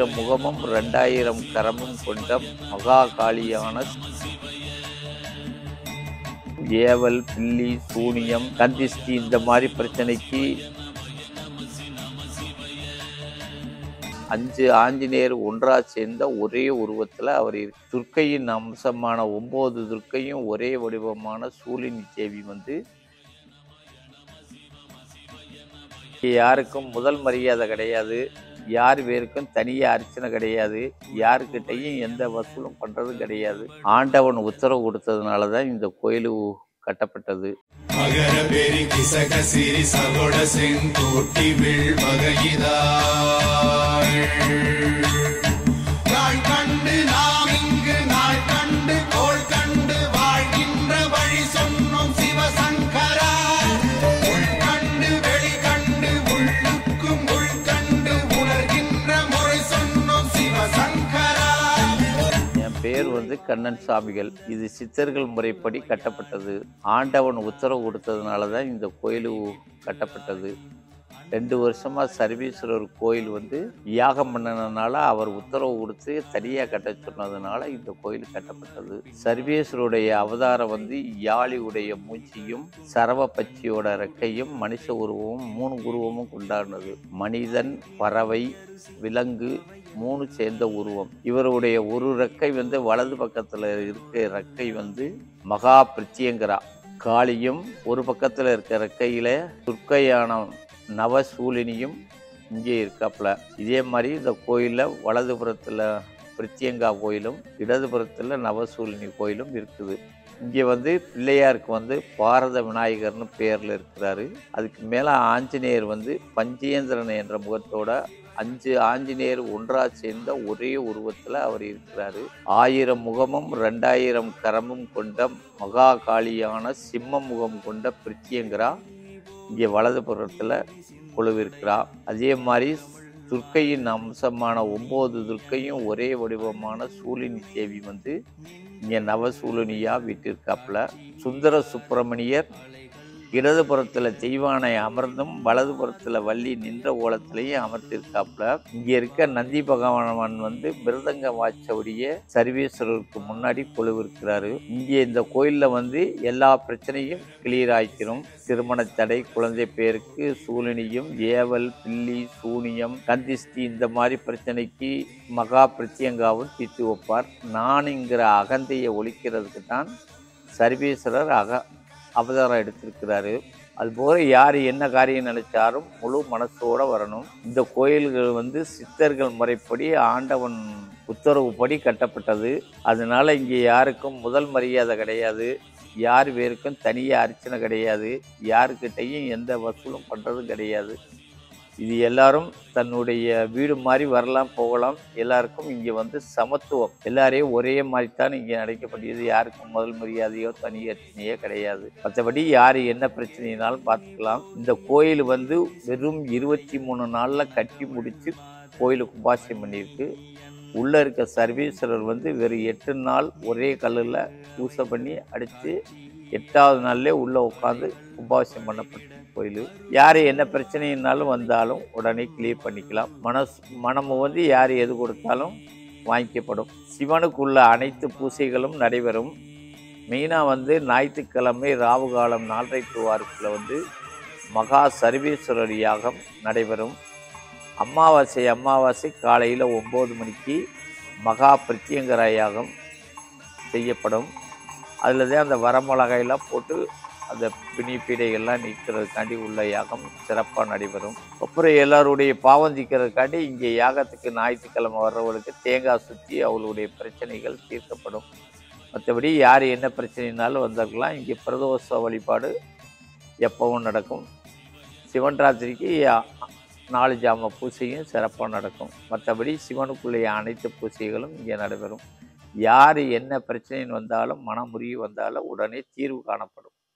ஆயிரம் முகமும் ரெண்டாயிரம் கரமும் கொண்ட மகா காளியான ஏவல் பில்லி சூனியம் கந்திஷ்டி இந்த மாதிரி பிரச்சனைக்கு அஞ்சு ஆஞ்சநேயர் ஒன்றா சேர்ந்த ஒரே உருவத்தில் அவர் இருக்கு. துர்க்கையின் அம்சமான ஒன்பது துர்க்கையும் ஒரே வடிவமான சூலினி தேவி வந்து யாருக்கும் முதல் மரியாதை கிடையாது யார் பேருக்கும் தனியாக அர்ச்சனை கிடையாது யாருக்கிட்டையும் எந்த வசூலும் பண்ணுறதும் கிடையாது ஆண்டவன் உத்தரவு கொடுத்ததுனால தான் இந்த கோயில் கட்டப்பட்டது மகர பெரி கிசக சிறி சகொட செங்கோட்டி வில் வகையிதாள் நாள் கண்டு நாம் இங்கு நாள் கண்டு கோள் கண்டு வாழ்கின்ற வழி சொன்னோம் சிவசங்கரா உள் கண்டு வெளி கண்டு உள்ளுக்கும் உள் கண்டு உணர்கின்ற முறை சொன்னோம் சிவசங்கரா என் பேர் வந்து கண்ணன் சாமிகள் இது சித்தர்கள் முறைப்படி கட்டப்பட்டது ஆண்டவன் உத்தரவு கொடுத்ததுனால தான் இந்த கோயில் கட்டப்பட்டது ரெண்டு வருஷமா சர்வீஸ்வரர் கோயில் வந்து யாகம் பண்ணினதுனால அவர் உத்தரவு கொடுத்து தனியாக கட்ட சொன்னதுனால இந்த கோயில் கட்டப்பட்டது சர்வேஸ்வருடைய அவதாரம் வந்து யாழியுடைய மூச்சியும் சரவ பச்சியோட ரெக்கையும் மனுஷ உருவமும் மூணு உருவமும் கொண்டாடினது மனிதன் பறவை விலங்கு மூணு சேர்ந்த உருவம் இவருடைய ஒரு ரெக்கை வந்து வலது பக்கத்தில் இருக்க ரெக்கை வந்து மகா பிரித்தியங்கரா காளியும் ஒரு பக்கத்தில் இருக்க ரெக்கையில துர்க்கையான நவசூலினியும் இங்கே இருக்காப்புல இதே மாதிரி இந்த கோயிலில் வலதுபுறத்தில் பிரித்தியங்கா கோயிலும் இடதுபுறத்தில் நவசூலினி கோயிலும் இருக்குது இங்கே வந்து பிள்ளையாருக்கு வந்து பாரத விநாயகர்னு பேரில் இருக்கிறாரு அதுக்கு மேலே ஆஞ்சநேயர் வந்து பஞ்சேந்திரன் என்ற முகத்தோட அஞ்சு ஆஞ்சநேயர் ஒன்றா சேர்ந்த ஒரே உருவத்தில் அவர் இருக்கிறாரு ஆயிரம் முகமும் ரெண்டாயிரம் கரமும் கொண்ட மகா காளியான சிம்ம முகம் கொண்ட பிரித்தியங்கரா இங்கே வலதுபுறத்தில் கொழுவிருக்கிறா அதே மாதிரி துர்க்கையின் அம்சமான ஒம்பது துர்க்கையும் ஒரே வடிவமான சூலினி தேவி வந்து இங்கே நவசூலினியா வீட்டிற்காப்புல சுந்தர சுப்பிரமணியர் இடதுபுறத்தில் தெய்வானை அமர்ந்தும் வலதுபுறத்தில் வள்ளி நின்ற ஓலத்திலையும் அமர்த்திருக்காப்புல இங்கே இருக்க நந்தி பகவான் வந்து மிருதங்க வாச்சவுடைய சர்வேஸ்வரருக்கு முன்னாடி கொழுவிருக்கிறாரு இங்கே இந்த கோயிலில் வந்து எல்லா பிரச்சனையும் கிளியர் ஆயிக்கிறோம் திருமண தடை குழந்தை பேருக்கு சூலினியும் ஏவல் பில்லி சூனியம் கந்திஷ்டி இந்த மாதிரி பிரச்சனைக்கு மகா பிரத்யங்காவும் தீர்த்து வைப்பார் நானுங்கிற அகந்தையை ஒழிக்கிறதுக்கு தான் சர்வேஸ்வரர் அக அவதாரம் எடுத்திருக்கிறாரு அதுபோல யார் என்ன காரியம் நினைச்சாலும் முழு மனசோட வரணும் இந்த கோயில்கள் வந்து சித்தர்கள் முறைப்படி ஆண்டவன் உத்தரவுப்படி கட்டப்பட்டது அதனால இங்கே யாருக்கும் முதல் மரியாதை கிடையாது யார் பேருக்கும் தனியாக அர்ச்சனை கிடையாது யாருக்கிட்டையும் எந்த வசூலும் பண்ணுறதும் கிடையாது இது எல்லாரும் தன்னுடைய வீடு மாதிரி வரலாம் போகலாம் எல்லாருக்கும் இங்கே வந்து சமத்துவம் எல்லாரையும் ஒரே மாதிரி தான் இங்கே நடக்கப்பட்டது யாருக்கும் முதல் மரியாதையோ தனி அர்ச்சனையோ கிடையாது மற்றபடி யார் என்ன பிரச்சனைனாலும் பார்த்துக்கலாம் இந்த கோயில் வந்து வெறும் இருபத்தி மூணு நாளில் கட்டி முடித்து கோயிலுக்கு உபாசியம் பண்ணியிருக்கு உள்ளே இருக்க சர்வீஸ்வரர் வந்து வெறும் எட்டு நாள் ஒரே கல்லில் பூசை பண்ணி அடித்து எட்டாவது நாள்லே உள்ளே உட்காந்து உபாசியம் பண்ணப்பட்ட கோயில் யார் என்ன பிரச்சனைனாலும் வந்தாலும் உடனே கிளியர் பண்ணிக்கலாம் மனஸ் மனம் வந்து யார் எது கொடுத்தாலும் வாங்கிக்கப்படும் சிவனுக்குள்ள அனைத்து பூசைகளும் நடைபெறும் மெயினாக வந்து ஞாயிற்றுக்கிழமை ராவு காலம் நாலரை டு ஆறுக்குள்ள வந்து மகா சர்வேஸ்வரர் யாகம் நடைபெறும் அமாவாசை அமாவாசை காலையில் ஒம்பது மணிக்கு மகா பிரத்யங்கர யாகம் செய்யப்படும் அதில் தான் அந்த வரமிளகாயெல்லாம் போட்டு அந்த பிணி பீடைகள்லாம் நீக்கிறதுக்காண்டி உள்ள யாகம் சிறப்பாக நடைபெறும் அப்புறம் எல்லாருடைய பாவம் தீக்கிறதுக்காண்டி இங்கே யாகத்துக்கு ஞாயிற்றுக்கிழமை வர்றவங்களுக்கு தேங்காய் சுற்றி அவங்களுடைய பிரச்சனைகள் தீர்க்கப்படும் மற்றபடி யார் என்ன பிரச்சனைனாலும் வந்திருக்கலாம் இங்கே பிரதோஷ வழிபாடு எப்பவும் நடக்கும் சிவன் ராத்திரிக்கு யா- நாலு ஜாம பூஜையும் சிறப்பாக நடக்கும் மற்றபடி சிவனுக்குள்ளேய அனைத்து பூஜைகளும் இங்கே நடைபெறும் யார் என்ன பிரச்சனைன்னு வந்தாலும் மனமுறிவு வந்தாலும் உடனே தீர்வு காணப்படும்